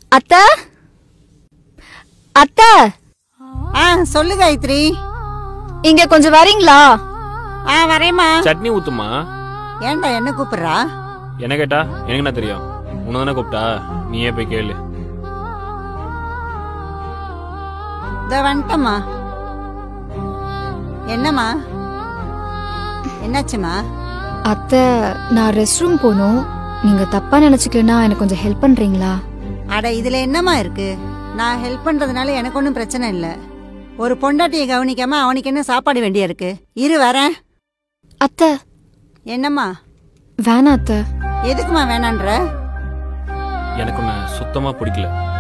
அத்தை அத்தை ஆ சொல்லு காயத்ரி இங்க கொஞ்சம் வரீங்களா ஆ வரேம்மா சட்னி ஊத்துமா ஏன்டா என்ன கூப்பிடுறா என்ன கேட்டா எனக்கு என்ன தெரியும் உன்னை தானே கூப்பிட்டா நீயே போய் கேளு இத வந்துட்டம்மா என்னம்மா என்னாச்சுமா அத்தை நான் ரெஸ்ட் ரூம் போகணும் நீங்க தப்பா நினைச்சுக்கலனா எனக்கு கொஞ்சம் ஹெல்ப் பண்றீங்களா அட இதுல என்னம்மா இருக்கு நான் ஹெல்ப் பண்றதுனால எனக்கு ஒன்றும் பிரச்சனை இல்லை ஒரு பொண்டாட்டியை கவனிக்காம அவனுக்கு என்ன சாப்பாடு வேண்டியா இருக்கு இரு வரேன் அத்தை என்னம்மா வேணாம் அத்தை எதுக்குமா வேணான்ற எனக்கு உன்னை சுத்தமா பிடிக்கல